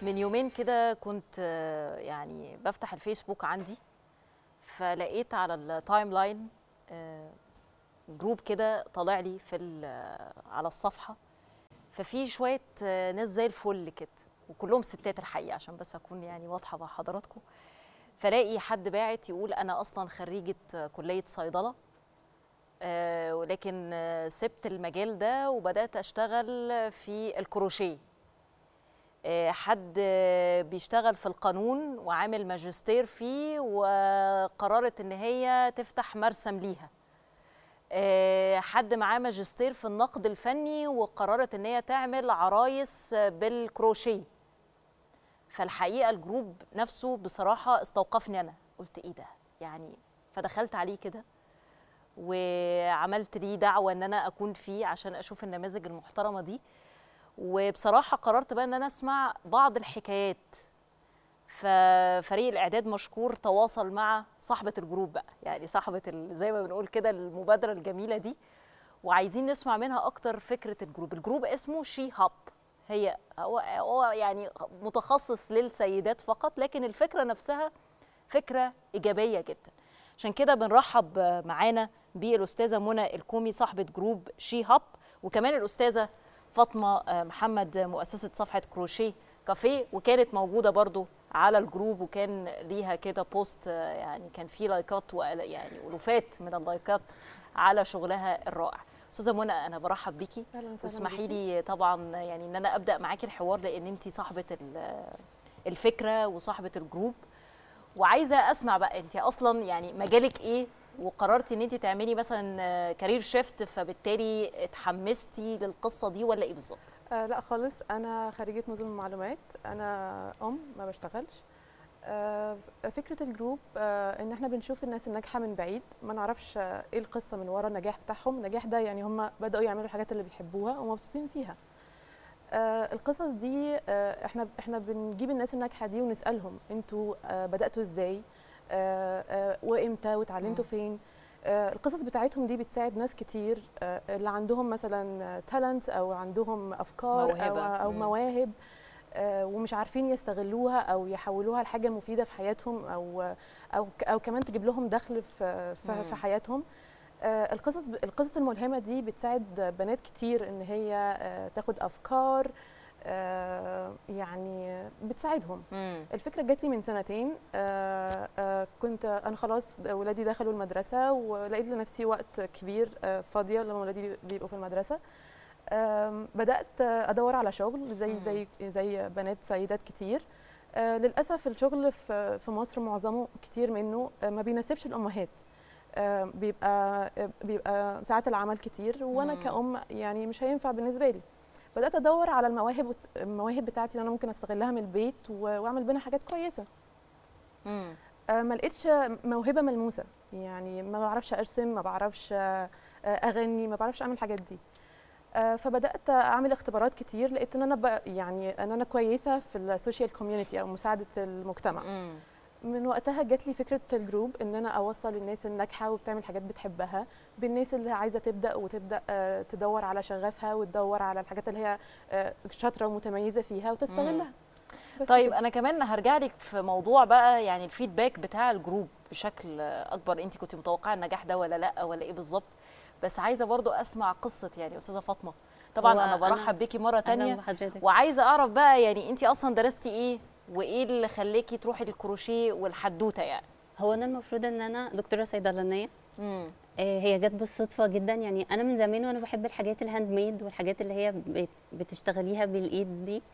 من يومين كده كنت آه، يعني بفتح الفيسبوك عندي فلقيت على التايم لاين آه، جروب كده طالع لي في ال- على الصفحه ففي شويه آه، ناس زي الفل كده وكلهم ستات الحقيقه عشان بس اكون يعني واضحه مع حضراتكم فلاقي حد باعت يقول انا اصلا خريجه آه، كليه صيدله آه، ولكن آه، سبت المجال ده وبدات اشتغل في الكروشيه آه، حد آه، بيشتغل في القانون وعامل ماجستير فيه وقررت ان هي تفتح مرسم ليها آه، حد معاه ماجستير في النقد الفني وقررت ان هي تعمل عرايس آه، بالكروشيه فالحقيقه الجروب نفسه بصراحه استوقفني انا قلت ايه ده يعني فدخلت عليه كده وعملت ليه دعوه ان انا اكون فيه عشان اشوف النماذج المحترمه دي وبصراحه قررت بقى ان انا اسمع بعض الحكايات ففريق الاعداد مشكور تواصل مع صاحبه الجروب بقى يعني صاحبه ال- زي ما بنقول كده المبادره الجميله دي وعايزين نسمع منها اكتر فكره الجروب الجروب اسمه شي هاب هي هو هو يعني متخصص للسيدات فقط لكن الفكره نفسها فكره ايجابيه جدا عشان كده بنرحب معانا بالاستاذه منى الكومي صاحبه جروب شي هاب وكمان الاستاذه فاطمه آه، محمد مؤسسه صفحه كروشيه كافيه وكانت موجوده برضو على الجروب وكان ليها كده بوست آه، يعني كان فيه لايكات وأل- يعني الوفات من اللايكات على شغلها الرائع استاذه منى انا برحب بيكي اهلا وسهلا واسمحي بيكي. لي طبعا يعني ان انا ابدا معاكي الحوار لان انت صاحبه ال- الفكره وصاحبه الجروب وعايزه اسمع بقى انت اصلا يعني مجالك ايه وقررتي ان انت تعملي مثلا كارير شيفت فبالتالي اتحمستي للقصه دي ولا ايه بالظبط آه لا خالص انا خريجه نظم المعلومات انا ام ما بشتغلش آه فكره الجروب آه ان احنا بنشوف الناس الناجحه من بعيد ما نعرفش آه ايه القصه من ورا النجاح بتاعهم النجاح ده يعني هم بداوا يعملوا الحاجات اللي بيحبوها ومبسوطين فيها آه القصص دي آه احنا احنا بنجيب الناس الناجحه دي ونسالهم انتوا آه بداتوا ازاي آه آه وامتى واتعلمتوا مم. فين آه القصص بتاعتهم دي بتساعد ناس كتير آه اللي عندهم مثلا تالنتس او عندهم افكار او, موهبة. أو مم. مواهب آه ومش عارفين يستغلوها او يحولوها لحاجه مفيده في حياتهم او او او كمان تجيب لهم دخل في في, مم. في حياتهم آه، القصص القصص الملهمه دي بتساعد بنات كتير ان هي آه، تاخد افكار آه، يعني بتساعدهم امم الفكره جات لي من سنتين آه، آه، كنت انا خلاص ولادي دخلوا المدرسه ولقيت لنفسي وقت كبير آه، فاضيه لما ولادي بيبقوا في المدرسه آم، بدات ادور على شغل زي مم. زي زي بنات سيدات كتير آه، للاسف الشغل في في مصر معظمه كتير منه آه، ما بيناسبش الامهات آه، بيبقى آه، بيبقى ساعات العمل كتير وانا مم. كأم يعني مش هينفع بالنسبه لي بدات ادور على المواهب وت- المواهب بتاعتي اللي انا ممكن استغلها من البيت و- واعمل منها حاجات كويسه امم آه، ما لقيتش موهبه ملموسه يعني ما بعرفش ارسم ما بعرفش آه، آه، اغني ما بعرفش اعمل الحاجات دي آه، فبدات اعمل اختبارات كتير لقيت ان انا ب- يعني ان انا كويسه في السوشيال كوميونتي او مساعده المجتمع امم من وقتها جات لي فكره الجروب ان انا اوصل الناس الناجحه وبتعمل حاجات بتحبها بالناس اللي عايزه تبدا وتبدا آه، تدور على شغفها وتدور على الحاجات اللي هي آه، شاطره ومتميزه فيها وتستغلها بس طيب كده. انا كمان هرجع لك في موضوع بقى يعني الفيدباك بتاع الجروب بشكل اكبر انت كنت متوقعه النجاح ده ولا لا ولا ايه بالظبط بس عايزه برضو اسمع قصه يعني استاذه فاطمه طبعا هو انا أنا- برحب بيكي مره اهلا تانية بحضرتك وعايزه اعرف بقى يعني انت اصلا درستي ايه وايه اللي خلاكي تروحي للكروشيه والحدوته يعني هو انا المفروض ان انا دكتوره صيدلانيه امم آه، هي جت بالصدفه جدا يعني انا من زمان وانا بحب الحاجات الهاند ميد والحاجات اللي هي بت- بتشتغليها بالايد دي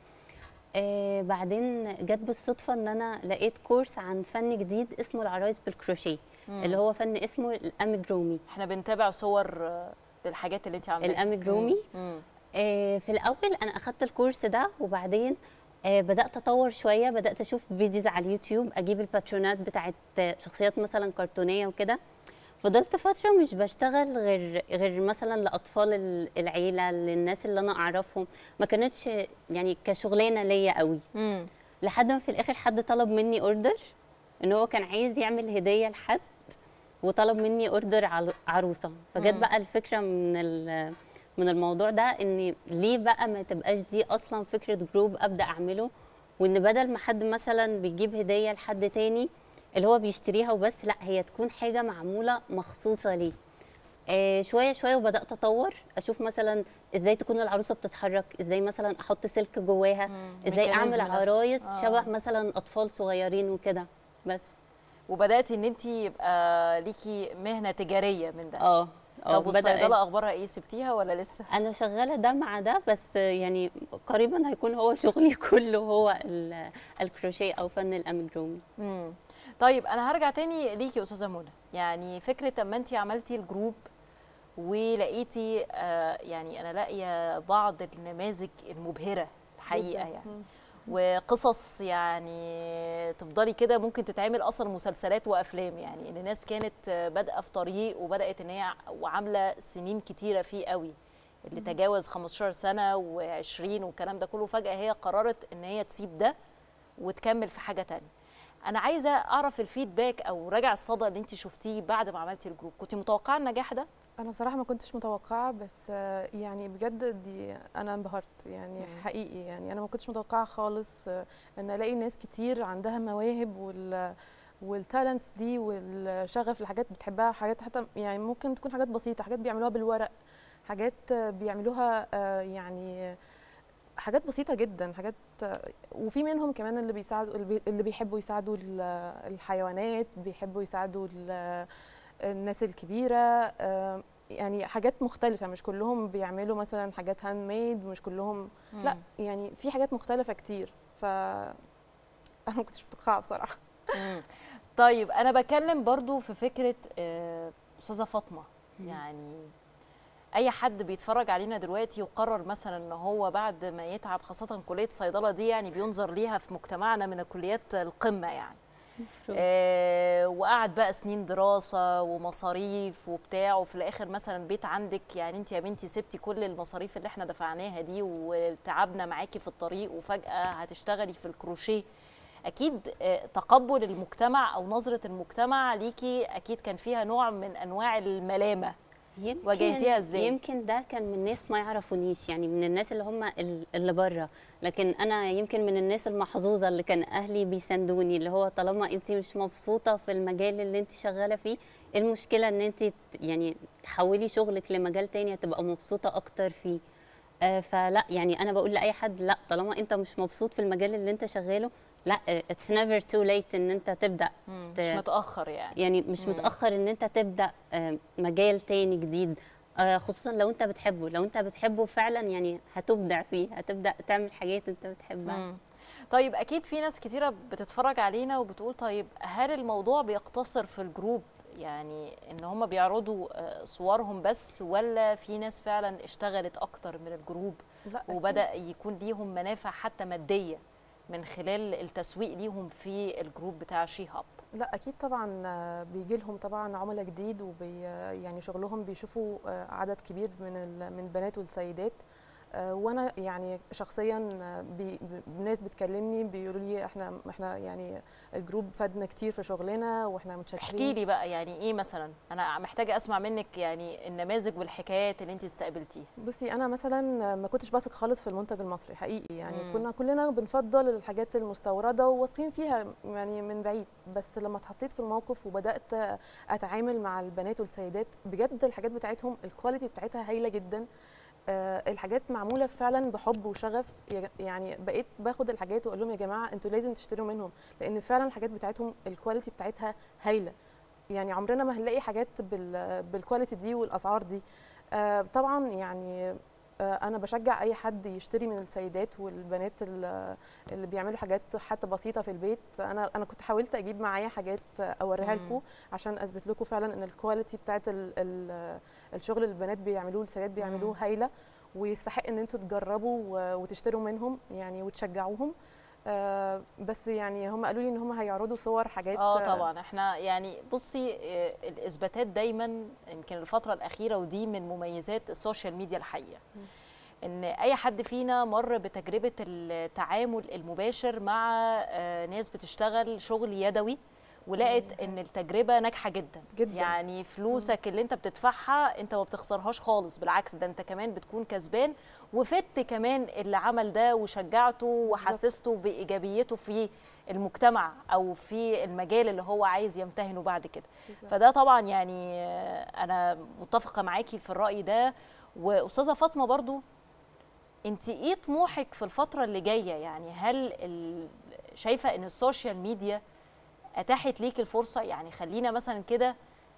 آه بعدين جت بالصدفه ان انا لقيت كورس عن فن جديد اسمه العرايس بالكروشيه اللي هو فن اسمه الاميجرومي احنا بنتابع صور آه، للحاجات اللي انت عاملاها الاميجرومي امم آه، في الاول انا اخدت الكورس ده وبعدين آه، بدات اطور شويه بدات اشوف فيديوز على اليوتيوب اجيب الباترونات بتاعت آه، شخصيات مثلا كرتونيه وكده فضلت فتره مش بشتغل غير غير مثلا لاطفال ال- العيله للناس اللي انا اعرفهم ما كانتش يعني كشغلانه ليا قوي امم لحد ما في الاخر حد طلب مني اوردر ان هو كان عايز يعمل هديه لحد وطلب مني اوردر عل- عروسه فجت مم. بقى الفكره من ال- من الموضوع ده ان ليه بقى ما تبقاش دي اصلا فكره جروب ابدا اعمله وان بدل ما حد مثلا بيجيب هديه لحد تاني اللي هو بيشتريها وبس لا هي تكون حاجه معموله مخصوصه ليه آه شويه شويه وبدات اطور اشوف مثلا ازاي تكون العروسه بتتحرك ازاي مثلا احط سلك جواها مم. ازاي اعمل ميكانيزم نفسه. عرايس آه. شبه مثلا اطفال صغيرين وكده بس وبداتي ان انت يبقى ليكي مهنه تجاريه من ده اه اه طب بدأ- والصيدله اخبارها ايه سبتيها ولا لسه انا شغاله ده مع ده بس يعني قريبا هيكون هو شغلي كله هو ال- الكروشيه او فن الاميجرومي مم. طيب انا هرجع تاني ليكي يا استاذه منى يعني فكره اما انت عملتي الجروب ولقيتي آه يعني انا لاقيه بعض النماذج المبهره الحقيقه جداً. يعني مم. وقصص يعني تفضلي كده ممكن تتعمل اصلا مسلسلات وافلام يعني ان ناس كانت آه، بادئه في طريق وبدات ان هي وعامله سنين كتيره فيه قوي اللي تجاوز 15 سنه و20 والكلام ده كله فجاه هي قررت ان هي تسيب ده وتكمل في حاجه تانية انا عايزه اعرف الفيدباك او راجع الصدى اللي انت شفتيه بعد ما عملتي الجروب كنت متوقعه النجاح ده انا بصراحه ما كنتش متوقعه بس آه، يعني بجد دي انا انبهرت يعني مم. حقيقي يعني انا ما كنتش متوقعه خالص آه، ان الاقي ناس كتير عندها مواهب وال والتالنتس دي والشغف لحاجات بتحبها حاجات حتى يعني ممكن تكون حاجات بسيطه حاجات بيعملوها بالورق حاجات آه، بيعملوها آه، يعني حاجات بسيطه جدا حاجات آه، وفي منهم كمان اللي بيساعدوا اللي بي- اللي بيحبوا يساعدوا ال- الحيوانات بيحبوا يساعدوا ال- الناس الكبيره آه، يعني حاجات مختلفه مش كلهم بيعملوا مثلا حاجات هاند ميد مش كلهم لا يعني في حاجات مختلفه كتير ف انا ما كنتش متوقعه بصراحه مم. طيب انا بكلم برضو في فكره آه، استاذه فاطمه مم. يعني اي حد بيتفرج علينا دلوقتي وقرر مثلا ان هو بعد ما يتعب خاصه كليه الصيدله دي يعني بينظر ليها في مجتمعنا من الكليات القمه يعني آه وقعد بقى سنين دراسه ومصاريف وبتاع وفي الاخر مثلا بيت عندك يعني انت يا بنتي سبتي كل المصاريف اللي احنا دفعناها دي وتعبنا معاكي في الطريق وفجاه هتشتغلي في الكروشيه اكيد آه، تقبل المجتمع او نظره المجتمع ليكي اكيد كان فيها نوع من انواع الملامه يمكن واجهتيها إزاي؟ يمكن ده كان من ناس ما يعرفونيش يعني من الناس اللي هم ال- اللي بره لكن انا يمكن من الناس المحظوظه اللي كان اهلي بيساندوني اللي هو طالما انت مش مبسوطه في المجال اللي انت شغاله فيه إيه المشكله ان انت ت- يعني تحولي شغلك لمجال تاني هتبقى مبسوطه اكتر فيه آه فلا يعني انا بقول لاي حد لا طالما انت مش مبسوط في المجال اللي انت شغاله لا اتس نيفر تو ليت ان انت تبدا مش متاخر يعني يعني مش مم. متاخر ان انت تبدا آه، مجال تاني جديد آه، خصوصا لو انت بتحبه لو انت بتحبه فعلا يعني هتبدع فيه هتبدا تعمل حاجات انت بتحبها مم. طيب اكيد في ناس كتيره بتتفرج علينا وبتقول طيب هل الموضوع بيقتصر في الجروب يعني ان هم بيعرضوا آه، صورهم بس ولا في ناس فعلا اشتغلت اكتر من الجروب لا أكيد. وبدا يكون ليهم منافع حتى ماديه من خلال التسويق ليهم في الجروب بتاع شي هاب لا اكيد طبعا آه، بيجي لهم طبعا عملاء جديد وبي يعني شغلهم بيشوفوا آه، عدد كبير من ال- من البنات والسيدات آه، وانا يعني شخصيا آه، بي ب- ناس بتكلمني بيقولوا لي احنا احنا يعني الجروب فادنا كتير في شغلنا واحنا متشكرين احكي لي بقى يعني ايه مثلا انا محتاجه اسمع منك يعني النماذج والحكايات اللي انت استقبلتيها بصي انا مثلا ما كنتش بثق خالص في المنتج المصري حقيقي يعني مم. كنا كلنا بنفضل الحاجات المستورده وواثقين فيها يعني من بعيد بس لما اتحطيت في الموقف وبدات اتعامل مع البنات والسيدات بجد الحاجات بتاعتهم الكواليتي بتاعتها هايله جدا آه، الحاجات معموله فعلا بحب وشغف يا- يعني بقيت باخد الحاجات واقول لهم يا جماعه انتوا لازم تشتروا منهم لان فعلا الحاجات بتاعتهم الكواليتي بتاعتها هايله يعني عمرنا ما هنلاقي حاجات بال بالكواليتي دي والاسعار دي آه، طبعا يعني آه، انا بشجع اي حد يشتري من السيدات والبنات ال- اللي بيعملوا حاجات حتى بسيطه في البيت انا انا كنت حاولت اجيب معايا حاجات اوريها مم. لكم عشان اثبت لكم فعلا ان الكواليتي بتاعت ال ال الشغل اللي البنات بيعملوه السيدات بيعملوه مم. هايله ويستحق ان انتوا تجربوا و- وتشتروا منهم يعني وتشجعوهم آه، بس يعني هم قالوا لي ان هم هيعرضوا صور حاجات اه طبعا احنا يعني بصي آه، الاثباتات دايما يمكن الفتره الاخيره ودي من مميزات السوشيال ميديا الحقيقه مم. ان اي حد فينا مر بتجربه التعامل المباشر مع آه، ناس بتشتغل شغل يدوي ولقت ان التجربه ناجحه جدا جداً. يعني فلوسك اللي انت بتدفعها انت ما بتخسرهاش خالص بالعكس ده انت كمان بتكون كسبان وفدت كمان اللي عمل ده وشجعته وحسسته بايجابيته في المجتمع او في المجال اللي هو عايز يمتهنه بعد كده بالظبط. فده طبعا يعني آه، انا متفقه معاكي في الراي ده واستاذه فاطمه برضو انت ايه طموحك في الفتره اللي جايه يعني هل ال- شايفه ان السوشيال ميديا اتاحت ليك الفرصه يعني خلينا مثلا كده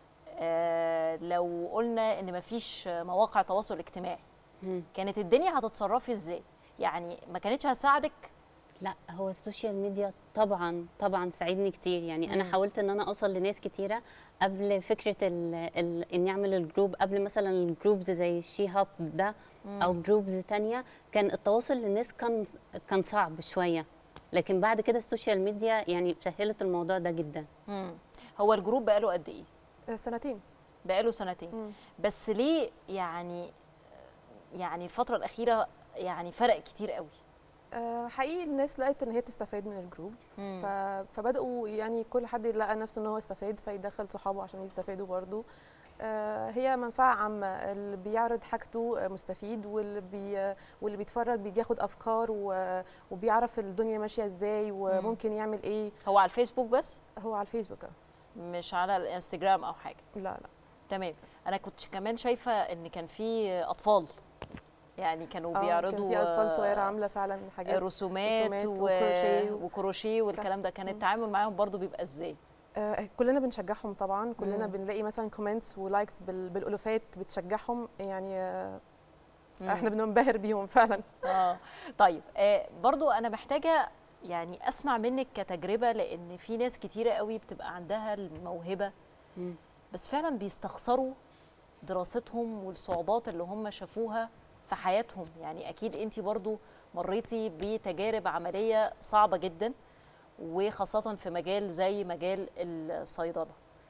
آه، لو قلنا ان مفيش مواقع تواصل اجتماعي مم. كانت الدنيا هتتصرفي ازاي يعني ما كانتش هتساعدك لا هو السوشيال ميديا طبعا طبعا ساعدني كتير يعني انا مم. حاولت ان انا اوصل لناس كتيره قبل فكره ال ال اني اعمل الجروب قبل مثلا الجروبز زي الشي هاب ده او جروبز تانية كان التواصل للناس كان كان صعب شويه لكن بعد كده السوشيال ميديا يعني سهلت الموضوع ده جدا مم. هو الجروب بقاله قد ايه آه، سنتين بقاله سنتين مم. بس ليه يعني يعني الفتره الاخيره يعني فرق كتير قوي آه، حقيقي الناس لقت ان هي بتستفاد من الجروب ف... فبداوا يعني كل حد لقى نفسه ان هو يستفاد فيدخل صحابه عشان يستفادوا برضه آه، هي منفعه عامه اللي بيعرض حاجته آه، مستفيد واللي بي... واللي بيتفرج بيجي ياخد افكار و... وبيعرف الدنيا ماشيه ازاي وممكن يعمل ايه هو على الفيسبوك بس هو على الفيسبوك آه. مش على الانستجرام او حاجه لا لا تمام انا كنت كمان شايفه ان كان في اطفال يعني كانوا آه، بيعرضوا كان في اطفال صغيره آه، عامله فعلا حاجات رسومات, رسومات و... وكروشيه و- وكروشيه والكلام ده كان مم. التعامل معاهم برضو بيبقى ازاي آه، كلنا بنشجعهم طبعا كلنا مم. بنلاقي مثلا كومنتس ولايكس بال... بالالوفات بتشجعهم يعني آه، احنا مم. بننبهر بيهم فعلا اه طيب آه برضو انا محتاجه يعني اسمع منك كتجربه لان في ناس كتيره قوي بتبقى عندها الموهبه مم. بس فعلا بيستخسروا دراستهم والصعوبات اللي هم شافوها في حياتهم يعني اكيد انت برضو مريتي بتجارب عمليه صعبه جدا وخاصه في مجال زي مجال الصيدله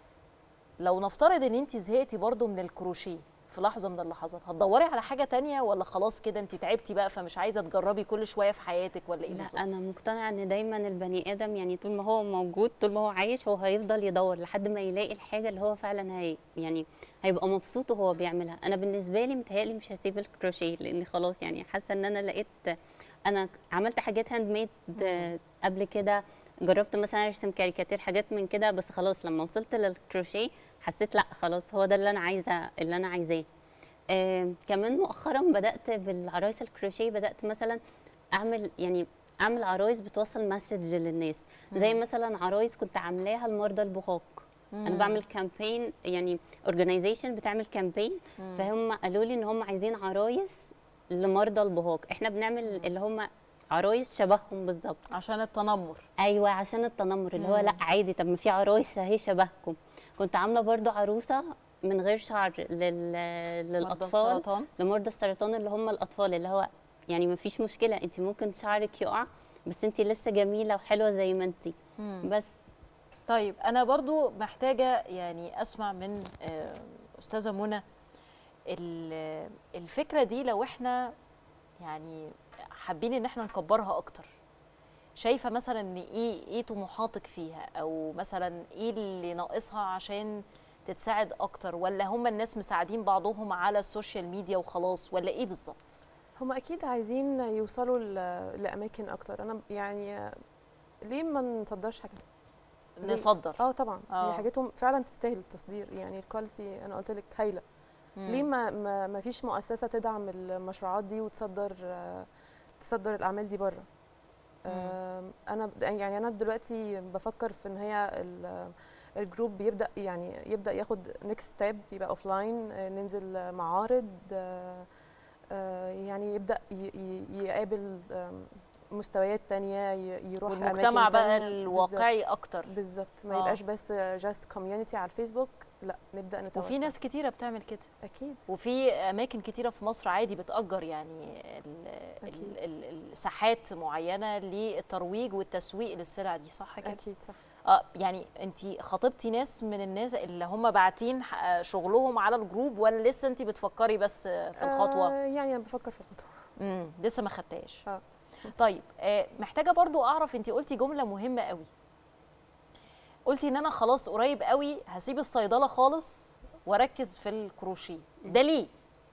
لو نفترض ان انت زهقتي برضو من الكروشيه في لحظه من اللحظات هتدوري على حاجه تانية ولا خلاص كده انت تعبتي بقى فمش عايزه تجربي كل شويه في حياتك ولا ايه لا بالظبط انا مقتنعه ان دايما البني ادم يعني طول ما هو موجود طول ما هو عايش هو هيفضل يدور لحد ما يلاقي الحاجه اللي هو فعلا هي يعني هيبقى مبسوط وهو بيعملها انا بالنسبه لي متهيألي مش هسيب الكروشيه لاني خلاص يعني حاسه ان انا لقيت انا عملت حاجات هاند ميد قبل كده جربت مثلا ارسم كاريكاتير حاجات من كده بس خلاص لما وصلت للكروشيه حسيت لا خلاص هو ده اللي انا عايزه اللي انا عايزاه آه كمان مؤخرا بدات بالعرايس الكروشيه بدات مثلا اعمل يعني اعمل عرايس بتوصل مسج للناس زي مثلا عرايس كنت عاملاها لمرضى البخاق انا بعمل كامبين يعني اورجانيزيشن بتعمل كامبين فهم قالوا لي ان هم عايزين عرايس لمرضى البهاق احنا بنعمل اللي هم عرايس شبههم بالظبط عشان التنمر ايوه عشان التنمر اللي هو مم. لا عادي طب ما في عرايس اهي شبهكم كنت عامله برضو عروسه من غير شعر لل... مرضى للاطفال السرطان لمرضى السرطان اللي هم الاطفال اللي هو يعني ما فيش مشكله انت ممكن شعرك يقع بس انت لسه جميله وحلوه زي ما انت مم. بس طيب انا برضو محتاجه يعني اسمع من آه، استاذه منى ال- الفكره دي لو احنا يعني حابين ان احنا نكبرها اكتر شايفه مثلا ان ايه ايه طموحاتك فيها او مثلا ايه اللي ناقصها عشان تتساعد اكتر ولا هم الناس مساعدين بعضهم على السوشيال ميديا وخلاص ولا ايه بالظبط هم اكيد عايزين يوصلوا ل- لاماكن اكتر انا يعني آه، ليه ما نصدرش حاجه ليه؟ نصدر اه طبعا آه. هي حاجتهم فعلا تستاهل التصدير يعني الكواليتي انا قلت لك هايله مم. ليه ما ما ما فيش مؤسسه تدعم المشروعات دي وتصدر آه، تصدر الاعمال دي بره آم، انا ب- يعني انا دلوقتي بفكر في ان هي ال- الجروب بيبدا يعني يبدا ياخد نيكست ستيب يبقى اوف لاين ننزل معارض آه، آه، يعني يبدا ي- ي- يقابل آم، مستويات تانية ي- يروح والمجتمع أماكن بقى تانية. الواقعي اكتر بالظبط بالظبط ما آه. يبقاش بس جاست كوميونتي على الفيسبوك لا نبدا نتوسع وفي ناس كتيره بتعمل كده اكيد وفي اماكن كتيره في مصر عادي بتاجر يعني ال- أكيد. ال- ال- الساحات معينه للترويج والتسويق للسلع دي صح كده اكيد صح اه يعني انت خاطبتي ناس من الناس اللي هم باعتين ح- شغلهم على الجروب ولا لسه انت بتفكري بس في الخطوه آه يعني انا بفكر في الخطوه امم لسه ما خدتهاش آه. طيب آه محتاجه برضو اعرف انت قلتي جمله مهمه قوي قلتي ان انا خلاص قريب قوي هسيب الصيدله خالص واركز في الكروشيه ده ليه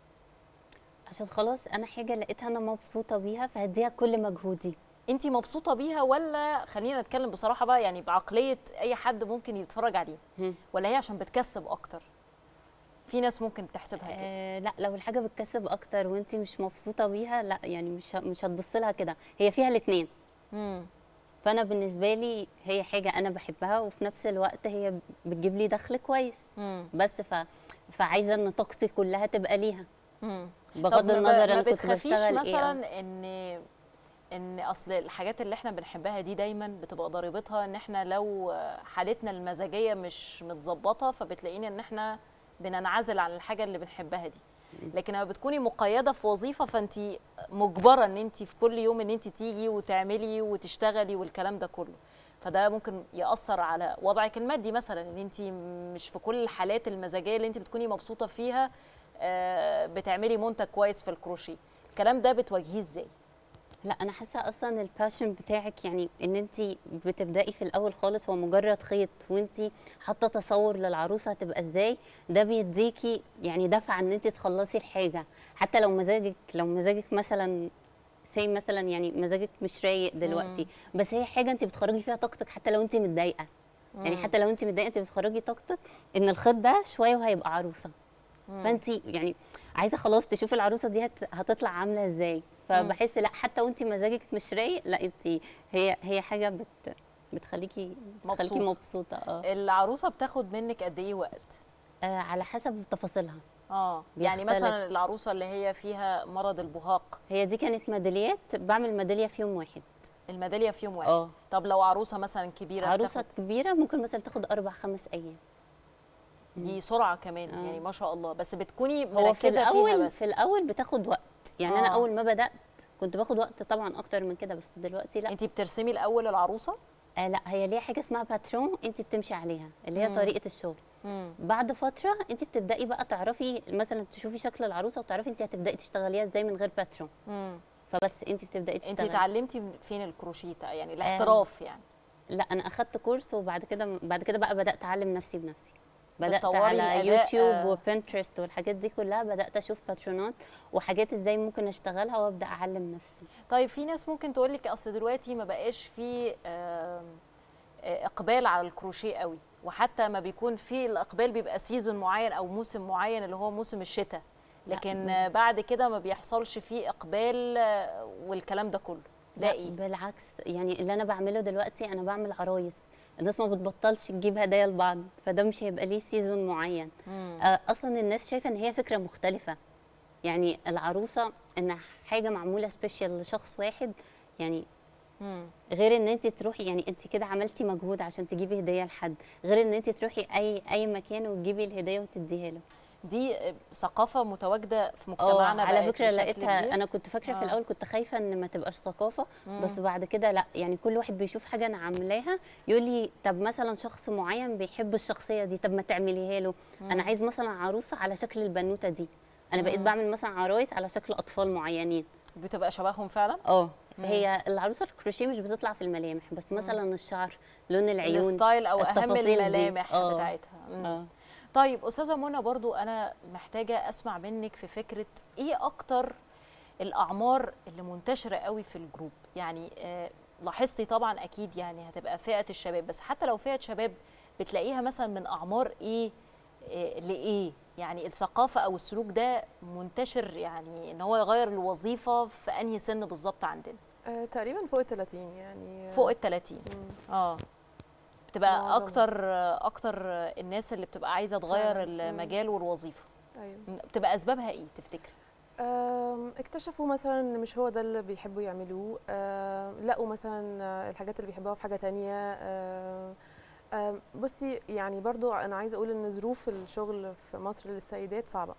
عشان خلاص انا حاجه لقيتها انا مبسوطه بيها فهديها كل مجهودي انت مبسوطه بيها ولا خلينا نتكلم بصراحه بقى يعني بعقليه اي حد ممكن يتفرج عليه مم. ولا هي عشان بتكسب اكتر في ناس ممكن تحسبها كده آه لا لو الحاجه بتكسب اكتر وانت مش مبسوطه بيها لا يعني مش ه- مش هتبص لها كده هي فيها الاثنين مم. فانا بالنسبه لي هي حاجه انا بحبها وفي نفس الوقت هي بتجيب لي دخل كويس مم. بس ف... فعايزه ان طاقتي كلها تبقى ليها مم. بغض طب ما ب- النظر ما انا كنت بتخافيش بشتغل ايه مثلا ان ان اصل الحاجات اللي احنا بنحبها دي دايما بتبقى ضريبتها ان احنا لو حالتنا المزاجيه مش متظبطه فبتلاقينا ان احنا بننعزل عن الحاجه اللي بنحبها دي لكن لما بتكوني مقيده في وظيفه فانت مجبره ان انت في كل يوم ان انت تيجي وتعملي وتشتغلي والكلام ده كله فده ممكن ياثر على وضعك المادي مثلا ان انت مش في كل الحالات المزاجيه اللي انت بتكوني مبسوطه فيها آه، بتعملي منتج كويس في الكروشيه الكلام ده بتواجهيه ازاي لا انا حاسه اصلا الباشن بتاعك يعني ان انت بتبداي في الاول خالص هو مجرد خيط وانت حاطه تصور للعروسه هتبقى ازاي ده بيديكي يعني دفعه ان انت تخلصي الحاجه حتى لو مزاجك لو مزاجك مثلا سي مثلا يعني مزاجك مش رايق دلوقتي بس هي حاجه انت بتخرجي فيها طاقتك حتى لو انت متضايقه يعني مم. حتى لو انت متضايقه انت بتخرجي طاقتك ان الخيط ده شويه وهيبقى عروسه مم. فانت يعني عايزه خلاص تشوفي العروسه دي هت- هتطلع عامله ازاي فبحس لا حتى وانت مزاجك مش رايق لا انت هي هي حاجه بت بتخليكي بتخليكي مبسوطة. مبسوطه اه العروسه بتاخد منك قد ايه وقت آه، على حسب تفاصيلها اه يعني بيختلف. مثلا العروسه اللي هي فيها مرض البهاق هي دي كانت ميداليات بعمل ميداليه في يوم واحد الميداليه في يوم واحد اه طب لو عروسه مثلا كبيره عروسه بتاخد- كبيره ممكن مثلا تاخد اربع خمس ايام دي سرعه كمان آه. يعني ما شاء الله بس بتكوني هو في مركزه فيها الاول بس في الاول بتاخد وقت يعني انا آه. اول ما بدات كنت باخد وقت طبعا اكتر من كده بس دلوقتي لا انت بترسمي الاول العروسه آه لا هي ليها حاجه اسمها باترون انت بتمشي عليها اللي هي مم. طريقه الشغل مم. بعد فتره انت بتبداي بقى تعرفي مثلا تشوفي شكل العروسه وتعرفي انت هتبداي تشتغليها ازاي من غير باترون مم. فبس انت بتبداي انت تشتغلي اتعلمتي فين الكروشيه يعني الاحتراف يعني لا انا اخدت كورس وبعد كده بعد كده بقى بدات اعلم نفسي بنفسي بدات بتطوري على الأداء، يوتيوب آه. وبنترست والحاجات دي كلها بدات اشوف باترونات وحاجات ازاي ممكن اشتغلها وابدا اعلم نفسي طيب في ناس ممكن تقول لك اصل دلوقتي ما بقاش في آم، آه، اقبال على الكروشيه قوي وحتى ما بيكون في الاقبال بيبقى سيزون معين او موسم معين اللي هو موسم الشتاء لا، لكن مش- آه، بعد كده ما بيحصلش فيه اقبال آه، والكلام ده كله ده لا، ايه بالعكس يعني اللي انا بعمله دلوقتي انا بعمل عرايس الناس ما بتبطلش تجيب هدايا لبعض فده مش هيبقى ليه سيزون معين مم. آه، اصلا الناس شايفه ان هي فكره مختلفه يعني العروسه ان حاجه معموله سبيشال لشخص واحد يعني مم. غير ان انت تروحي يعني انت كده عملتي مجهود عشان تجيبي هديه لحد غير ان انت تروحي اي اي مكان وتجيبي الهديه وتديها له دي آه، ثقافه متواجده في اه مجتمعنا على بقت فكره بشكل لقيتها كبير. انا كنت فاكره آه. في الاول كنت خايفه ان ما تبقاش ثقافه مم. بس بعد كده لا يعني كل واحد بيشوف حاجه انا عاملاها يقول لي طب مثلا شخص معين بيحب الشخصيه دي طب ما تعمليها له انا عايز مثلا عروسه على شكل البنوته دي انا بقيت مم. بعمل مثلا عرايس على شكل اطفال معينين بتبقى شبههم فعلا اه مم. هي العروسه الكروشيه مش بتطلع في الملامح بس مثلا الشعر لون العيون الستايل او اهم التفاصيل دي. الملامح آه. بتاعتها مم. اه طيب استاذه منى برضو انا محتاجه اسمع منك في فكره ايه اكتر الاعمار اللي منتشره قوي في الجروب يعني آه لاحظتي طبعا اكيد يعني هتبقى فئه الشباب بس حتى لو فئه شباب بتلاقيها مثلا من اعمار ايه آه لايه يعني الثقافه او السلوك ده منتشر يعني ان هو يغير الوظيفه في انهي سن بالظبط عندنا آه، تقريبا فوق ال 30 يعني فوق ال 30 مم. اه بتبقى معظم. اكتر اكتر الناس اللي بتبقى عايزه تغير فعلاً. مم. المجال والوظيفه ايوه بتبقى اسبابها ايه تفتكر آم، اكتشفوا مثلا ان مش هو ده اللي بيحبوا يعملوه آم، لقوا مثلا آه، الحاجات اللي بيحبوها في حاجه تانية آم، آم، بصي يعني برضو انا عايزه اقول ان ظروف الشغل في مصر للسيدات صعبه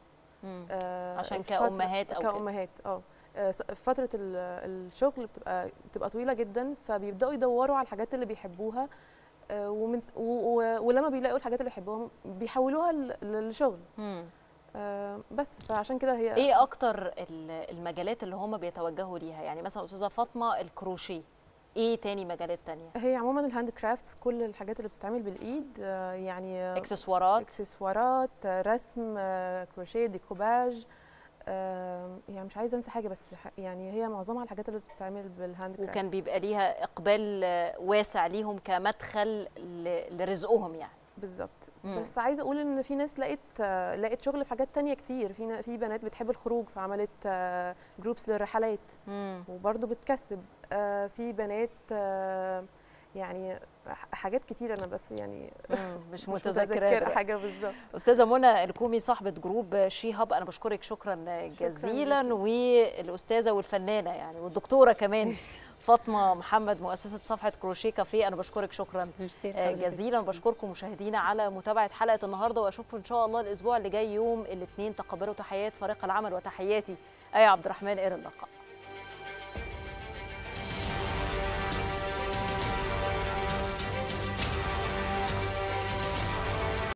آه، عشان الفترة- كأمهات أو كده. كأمهات اه آه، س- فترة ال- الشغل بتبقى بتبقى طويلة جدا فبيبدأوا يدوروا على الحاجات اللي بيحبوها آه، ومن و- و- ولما بيلاقوا الحاجات اللي بيحبوها بيحولوها ل- للشغل مم. آه، بس فعشان كده هي ايه اكتر ال- المجالات اللي هم بيتوجهوا ليها يعني مثلا استاذه فاطمه الكروشيه ايه تاني مجالات تانية هي عموما الهاند كرافتس كل الحاجات اللي بتتعمل بالايد آه، يعني آه، اكسسوارات اكسسوارات آه، رسم آه، كروشيه ديكوباج آه، يعني مش عايزه انسى حاجه بس ح- يعني هي معظمها الحاجات اللي بتتعمل بالهاند كرافتس وكان بيبقى ليها اقبال آه، واسع ليهم كمدخل ل- لرزقهم يعني بالظبط مم. بس عايزه اقول ان في ناس لقيت آه، لقيت شغل في حاجات تانية كتير في نا- في بنات بتحب الخروج فعملت جروبس للرحلات مم. وبرضه بتكسب آه، في بنات آه، يعني ح- حاجات كتير انا بس يعني مم. مش مش متذكره متذكره دلوقتي. حاجه بالظبط استاذه منى الكومي صاحبه جروب شي هاب انا بشكرك شكرا جزيلا ليكي. والاستاذه والفنانه يعني والدكتوره كمان فاطمه محمد مؤسسه صفحه كروشيه كافيه انا بشكرك شكرا ميرسي آه، لحضرتك. جزيلا بشكركم مشاهدينا على متابعه حلقه النهارده واشوفكم ان شاء الله الاسبوع اللي جاي يوم الاثنين تقبلوا تحيات فريق العمل وتحياتي ايه عبد الرحمن الى اللقاء